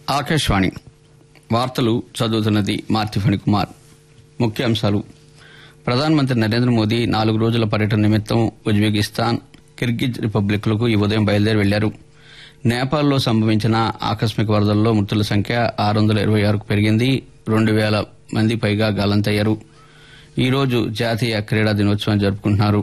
ఆకాశవాణి వార్తలు చదువుతున్నది మార్తిఫణి కుమార్ ముఖ్యాంశాలు ప్రధానమంత్రి నరేంద్ర మోదీ నాలుగు రోజుల పర్యటన నిమిత్తం ఉజ్బెకిస్తాన్ కిర్గిజ్ రిపబ్లిక్లకు ఈ ఉదయం బయలుదేరి వెళ్లారు నేపాల్లో సంభవించిన ఆకస్మిక వరదల్లో మృతుల సంఖ్య ఆరు వందల ఇరవై ఆరుకు పెరిగింది రెండు వేల మంది పైగా గల్లంతయ్యారు ఈ రోజు జాతీయ క్రీడా దినోత్సవం జరుపుకుంటున్నారు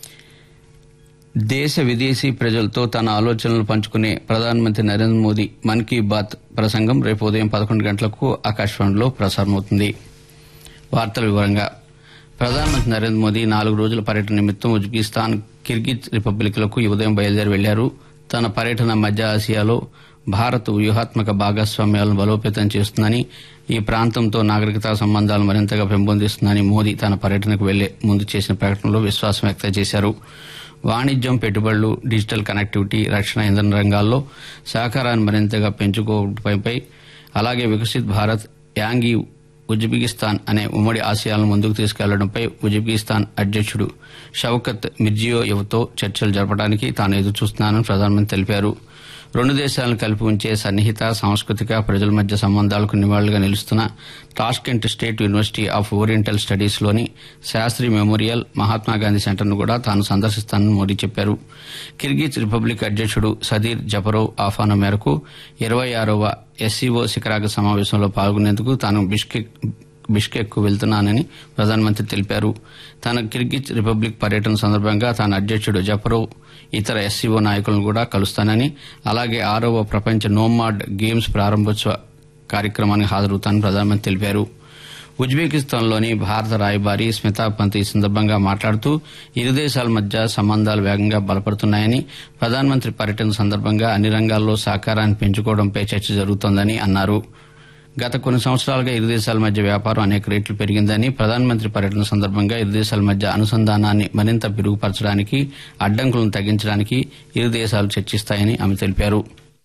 దేశ విదేశీ ప్రజలతో తన ఆలోచనలు పంచుకునే ప్రధానమంత్రి నరేంద్ర మోదీ మన్ కీ బాత్ ప్రసంగం రేపు ఉదయం పదకొండు గంటలకు ఆకాశవాణిలో ప్రసారమవుతుంది వార్తల వివరంగా ప్రధానమంత్రి నరేంద్ర మోదీ నాలుగు రోజుల పర్యటన నిమిత్తం ఉజ్బెకిస్తాన్ కిర్గిజ్ రిపబ్లిక్లకు ఈ ఉదయం బయలుదేరి వెళ్లారు తన పర్యటన మధ్య ఆసియాలో భారత్ వ్యూహాత్మక భాగస్వామ్యాలను బలోపేతం చేస్తుందని ఈ ప్రాంతంతో నాగరికతా సంబంధాలు మరింతగా పెంపొందిస్తుందని మోదీ తన పర్యటనకు వెళ్లే ముందు చేసిన ప్రకటనలో విశ్వాసం వ్యక్తం చేశారు వాణిజ్యం పెట్టుబడులు డిజిటల్ కనెక్టివిటీ రక్షణ ఇంధన రంగాల్లో సహకారాన్ని మరింతగా పెంచుకోవడంపై అలాగే వికసిత్ భారత్ యాంగి ఉజ్బెకిస్తాన్ అనే ఉమ్మడి ఆశయాలను ముందుకు తీసుకెళ్లడంపై ఉజ్బెకిస్తాన్ అధ్యక్షుడు షౌకత్ మిర్జియోయెవ్తో చర్చలు జరపడానికి తాను ఎదురుచూస్తున్నానని ప్రధానమంత్రి తెలిపారు రెండు దేశాలను కలిపి ఉంచే సన్నిహిత సాంస్కృతిక ప్రజల మధ్య సంబంధాలకు నివాళులుగా నిలుస్తున్న Tashkent State University of Oriental Studies లోని శాస్త్రి మెమోరియల్ మహాత్మాగాంధీ సెంటర్ను కూడా తాను సందర్శిస్తానని మోదీ చెప్పారు కిర్గిజ్ రిపబ్లిక్ అధ్యక్షుడు సదీర్ జపరోవ్ ఆహ్వానం మేరకు ఇరవై ఆరవ ఎస్సీఓ శిఖరాగ సమావేశంలో పాల్గొనేందుకు తాను బిష్కెక్ బిష్కెక్ కు వెళ్తున్నానని ప్రధానమంత్రి తెలిపారు తన కిర్గిజ్ రిపబ్లిక్ పర్యటన సందర్భంగా తన అధ్యక్షుడు జపరోవ్ ఇతర ఎస్సీఓ నాయకులను కూడా కలుస్తానని అలాగే ఆరవ ప్రపంచ నోమాడ్ గేమ్స్ ప్రారంభోత్సవ కార్యక్రమానికి హాజరవుతానని ప్రధానమంత్రి తెలిపారు ఉజ్బెకిస్తాన్లోని భారత రాయబారి స్మితా పంత్ ఈ సందర్భంగా మాట్లాడుతూ ఇరు దేశాల మధ్య సంబంధాలు వేగంగా బలపడుతున్నాయని ప్రధానమంత్రి పర్యటన సందర్భంగా అన్ని రంగాల్లో సహకారాన్ని పెంచుకోవడంపై చర్చ జరుగుతోందని అన్నారు గత కొన్ని సంవత్సరాలుగా ఇరు దేశాల మధ్య వ్యాపారం అనేక రెట్లు పెరిగిందని ప్రధానమంత్రి పర్యటన సందర్భంగా ఇరు దేశాల మధ్య అనుసంధానాన్ని మరింత మెరుగుపరచడానికి అడ్డంకులను తగ్గించడానికి ఇరు దేశాలు చర్చిస్తాయని ఆమె తెలిపారు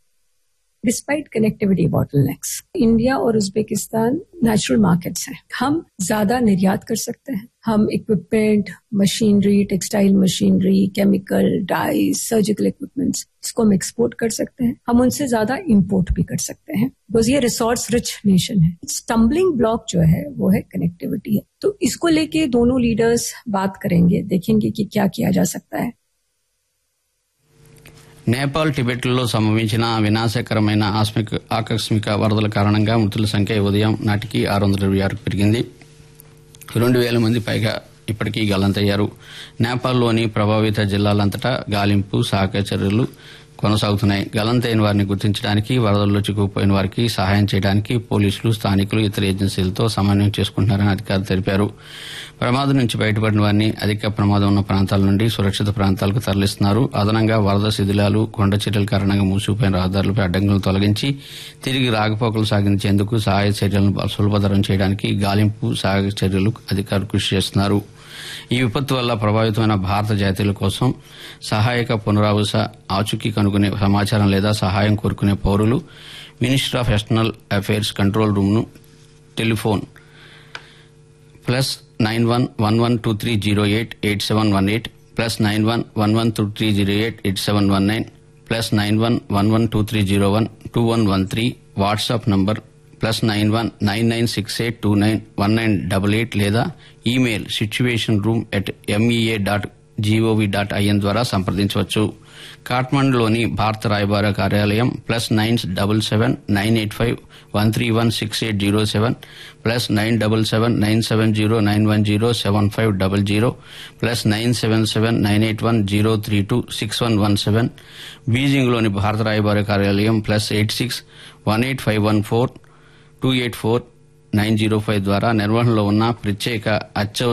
डिस्पाइट कनेक्टिविटी बॉटलनेक्स इंडिया और उज्बेकिस्तान नेचुरल मार्केट्स हैं हम ज्यादा निर्यात कर सकते हैं हम equipment machinery textile machinery chemical dyes surgical equipments इसको हम एक्सपोर्ट कर सकते हैं हम उनसे ज्यादा इंपोर्ट भी कर सकते हैं बिकॉज ये रिसोर्स रिच नेशन है स्टम्बलिंग ब्लॉक जो है वो है कनेक्टिविटी है तो इसको लेके दोनों लीडर्स बात करेंगे देखेंगे कि क्या किया जा सकता है నేపాల్ టిబెట్లో సంభవించిన వినాశకరమైన ఆస్మిక ఆకస్మిక వరదల కారణంగా మృతుల సంఖ్య ఈ ఉదయం నాటికి ఆరు వందల ఇరవై ఆరుకు పెరిగింది రెండు వేల మంది పైగా ఇప్పటికీ గల్లంతయ్యారు నేపాల్లోని ప్రభావిత జిల్లాలంతటా గాలింపు సహాయక చర్యలు కొనసాగుతున్నాయి గల్లంతైన వారిని గుర్తించడానికి వరదల్లో చిక్కుకుపోయిన వారికి సహాయం చేయడానికి పోలీసులు స్థానికులు ఇతర ఏజెన్సీలతో సమన్వయం చేసుకుంటున్నారని అధికారులు తెలిపారు ప్రమాదం నుంచి బయటపడిన వారిని అధిక ప్రమాదం ఉన్న ప్రాంతాల నుండి సురక్షిత ప్రాంతాలకు తరలిస్తున్నారు అదనంగా వరద శిథిలాలు కొండ చర్యల కారణంగా మూసుకుపోయిన రహదారులపై అడ్డంకులను తొలగించి తిరిగి రాకపోకలు సాగించేందుకు సహాయ చర్యలను సులభతరం చేయడానికి గాలింపు సహాయక చర్యలు అధికారులు కృషి చేస్తున్నారు ఈ విపత్తు వల్ల ప్రభావితమైన భారత జాతీయుల కోసం సహాయక పునరావాస ఆచూకీ కనుగొనే సమాచారం లేదా సహాయం కోరుకునే పౌరులు minister of external affairs control room ను telephone plus nine one one one two three zero eight eight seven one eight plus nine one one one two three zero eight eight seven one nine plus nine one one one two three zero one two one one three WhatsApp number plus nine one nine nine six eight two nine one nine double eight లేదా email situation room at MEA dot GOV dot IN ద్వారా సంప్రదించవచ్చు కాఠ్మండులోని భారత రాయబార కార్యాలయం plus nine double seven nine eight five one three one six eight zero seven plus nine double seven nine seven zero nine one zero seven five double zero plus nine seven seven nine eight one zero three two six one one seven బీజింగ్లోని భారత రాయబార కార్యాలయం plus eight six one eight five one four two eight four nine zero five ద్వారా నిర్వహణలో ఉన్న ప్రత్యేక అత్యవసర